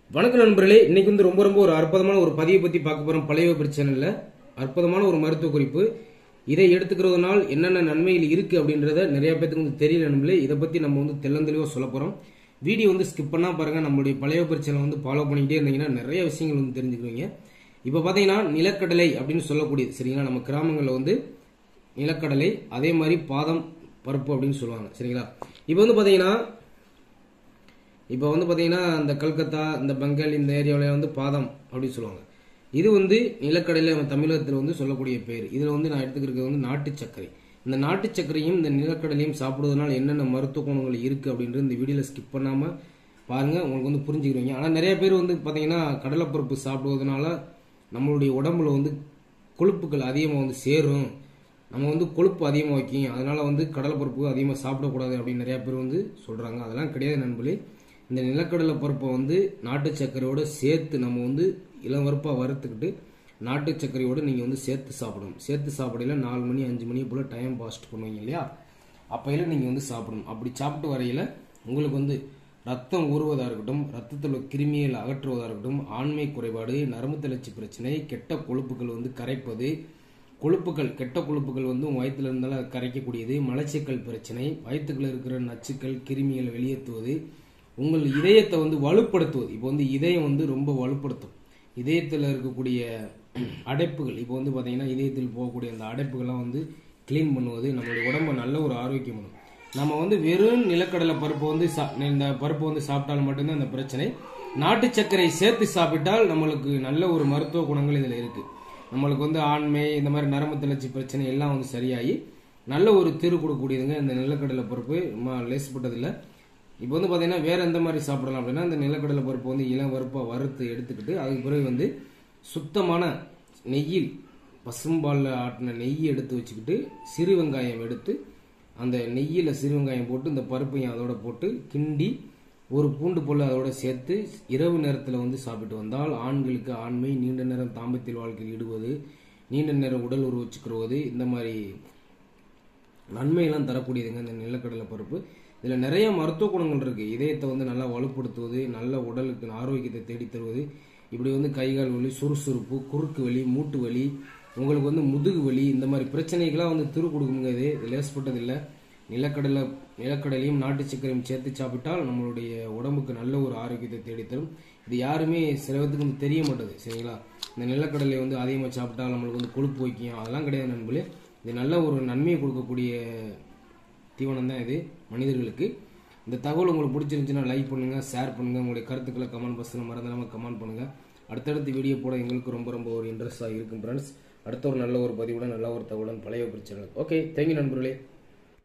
வணக்கம் நண்பர்களே இன்னைக்கு வந்து ரொம்ப ரொம்ப ஒரு அற்புதமான ஒரு பதிவை பத்தி பார்க்க போறோம் பழைய பிரச்சனைல அற்புதமான ஒரு மருத்துவ குறிப்பு இதை எடுத்துக்கிறதுனால் என்னென்ன நன்மைகள் இருக்கு அப்படின்றத நிறைய பேத்துக்கு வந்து தெரியல நண்பர்களே இதை பத்தி நம்ம வந்து தெள்ளந்தெளிவா சொல்ல போறோம் வீடியோ வந்து ஸ்கிப் பண்ணா பாருங்க நம்மளுடைய பழைய பிரச்சனை வந்து ஃபாலோ பண்ணிக்கிட்டே இருந்தீங்கன்னா நிறைய விஷயங்கள் வந்து தெரிஞ்சுக்குவீங்க இப்போ பாத்தீங்கன்னா நிலக்கடலை அப்படின்னு சொல்லக்கூடியது சரிங்களா நம்ம கிராமங்களில் வந்து நிலக்கடலை அதே மாதிரி பாதம் பருப்பு அப்படின்னு சொல்லுவாங்க சரிங்களா இப்போ வந்து பாத்தீங்கன்னா இப்போ வந்து பார்த்தீங்கன்னா இந்த கல்கத்தா இந்த பெங்கால் இந்த ஏரியாவில் வந்து பாதம் அப்படின்னு சொல்லுவாங்க இது வந்து நிலக்கடலை நம்ம தமிழகத்தில் வந்து சொல்லக்கூடிய பேர் இதில் வந்து நான் எடுத்துக்கிறது வந்து நாட்டு சர்க்கரை இந்த நாட்டு சர்க்கரையும் இந்த நிலக்கடலையும் சாப்பிடுவதனால் என்னென்ன மருத்துவ குணங்கள் இருக்குது அப்படின்றது இந்த வீடியோவில் ஸ்கிப் பண்ணாமல் பாருங்கள் உங்களுக்கு வந்து புரிஞ்சுக்கிறீங்க ஆனால் நிறைய பேர் வந்து பார்த்தீங்கன்னா கடலைப்பருப்பு சாப்பிடுவதனால நம்மளுடைய உடம்புல வந்து கொழுப்புகள் அதிகமாக வந்து சேரும் நம்ம வந்து கொழுப்பு அதிகமாக வைக்கும் அதனால வந்து கடலைப்பருப்பு அதிகமாக சாப்பிடக்கூடாது அப்படின்னு நிறைய பேர் வந்து சொல்கிறாங்க அதெல்லாம் கிடையாது நண்பர்களே இந்த நிலக்கடலை பருப்பை வந்து நாட்டு சர்க்கரையோட சேர்த்து நம்ம வந்து இளம் வறுப்பாக வறுத்துக்கிட்டு நாட்டு சர்க்கரையோடு நீங்கள் வந்து சேர்த்து சாப்பிடணும் சேர்த்து சாப்பிடையில நாலு மணி அஞ்சு மணி போல் டைம் பாஸ்ட் பண்ணுவீங்க இல்லையா அப்பையில நீங்கள் வந்து சாப்பிடணும் அப்படி சாப்பிட்டு வரையில உங்களுக்கு வந்து ரத்தம் ஊறுவதாக இருக்கட்டும் ரத்தத்தில் உள்ள கிருமிகள் அகற்றுவதாக இருக்கட்டும் ஆண்மை குறைபாடு நரம்பு தளர்ச்சி பிரச்சனை கெட்ட கொழுப்புகள் வந்து கரைப்பது கொழுப்புகள் கெட்ட கொழுப்புகள் வந்து உங்கள் வயிற்றுல இருந்தாலும் அது கரைக்கக்கூடியது மலச்சிக்கல் பிரச்சனை வயிற்றுக்குள்ள இருக்கிற நச்சுக்கள் கிருமிகளை வெளியேற்றுவது உங்கள் இதயத்தை வந்து வலுப்படுத்துவது இப்போ வந்து இதயம் வந்து ரொம்ப வலுப்படுத்தும் இதயத்தில் இருக்கக்கூடிய அடைப்புகள் இப்போ வந்து பார்த்தீங்கன்னா இதயத்தில் போகக்கூடிய அந்த அடைப்புகள்லாம் வந்து க்ளீன் பண்ணுவது நம்மளுடைய உடம்பை நல்ல ஒரு ஆரோக்கியம் பண்ணும் நம்ம வந்து வெறும் நிலக்கடலை பருப்பு வந்து சா- இந்த பருப்பு வந்து சாப்பிட்டால் மட்டும்தான் அந்த பிரச்சனை நாட்டு சர்க்கரை சேர்த்து சாப்பிட்டால் நம்மளுக்கு நல்ல ஒரு மருத்துவ குணங்கள் இதில் இருக்கு நம்மளுக்கு வந்து ஆண்மை இந்த மாதிரி நரம்பு தளர்ச்சி பிரச்சனை எல்லாம் வந்து சரியாகி நல்ல ஒரு தீர்வு கொடுக்கக்கூடியதுங்க இந்த நிலக்கடலை பருப்பு நம்ம லேசப்பட்டதில்லை இப்போ வந்து பார்த்தீங்கன்னா வேற எந்த மாதிரி சாப்பிடலாம் அப்படின்னா இந்த நிலக்கடலை பருப்பு வந்து இளம் வறுப்பாக வறுத்து எடுத்துக்கிட்டு அதுக்கு பிறகு வந்து சுத்தமான நெய்யில் பசும்பாலில் ஆட்டின நெய் எடுத்து வச்சுக்கிட்டு சிறு வெங்காயம் எடுத்து அந்த நெய்யில் சிறு வெங்காயம் போட்டு இந்த பருப்பையும் அதோட போட்டு கிண்டி ஒரு பூண்டு பொருள் அதோட சேர்த்து இரவு நேரத்தில் வந்து சாப்பிட்டு வந்தால் ஆண்களுக்கு ஆண்மை நீண்ட நேரம் தாம்பத்திய வாழ்க்கையில் ஈடுவது நீண்ட நேரம் உடல் உருவ வச்சுக்கிறது இந்த மாதிரி நன்மையெல்லாம் தரக்கூடியதுங்க இந்த நிலக்கடலை பருப்பு இதில் நிறைய மருத்துவ குணங்கள் இருக்கு இதயத்தை வந்து நல்லா வலுப்படுத்துவது நல்ல உடலுக்கு ஆரோக்கியத்தை தேடித் தருவது இப்படி வந்து கைகால் வலி சுறுசுறுப்பு குறுக்கு வலி மூட்டு வலி உங்களுக்கு வந்து முதுகு வலி இந்த மாதிரி பிரச்சனைகள்லாம் வந்து திரு கொடுக்குங்க இது இது லேசப்பட்டதில்லை நிலக்கடலை நிலக்கடலையும் நாட்டு சர்க்கரையும் சேர்த்து சாப்பிட்டால் நம்மளுடைய உடம்புக்கு நல்ல ஒரு ஆரோக்கியத்தை தேடித்தரும் இது யாருமே சில பேத்துக்கு வந்து தெரிய மாட்டேது சரிங்களா இந்த நிலக்கடலை வந்து அதிகமாக சாப்பிட்டா நம்மளுக்கு வந்து கொழுப்பு வைக்கும் அதெல்லாம் கிடையாது நண்பர்களே இது நல்ல ஒரு நன்மையை கொடுக்கக்கூடிய தீவனம் தான் இது மனிதர்களுக்கு இந்த தகவல் உங்களுக்கு பிடிச்சிருந்துச்சுன்னா லைக் பண்ணுங்க ஷேர் பண்ணுங்க உங்களுடைய கருத்துக்களை கமெண்ட் பாக்ஸில் மறந்துடாம கமெண்ட் பண்ணுங்க அடுத்தடுத்து வீடியோ போட எங்களுக்கு ரொம்ப ரொம்ப ஒரு இன்ட்ரெஸ்டாக இருக்கும் ஃப்ரெண்ட்ஸ் அடுத்த ஒரு நல்ல ஒரு பதிவுடன் நல்ல ஒரு தகவலுடன் பழைய பிரச்சனை ஓகே தேங்க்யூ நண்பர்களே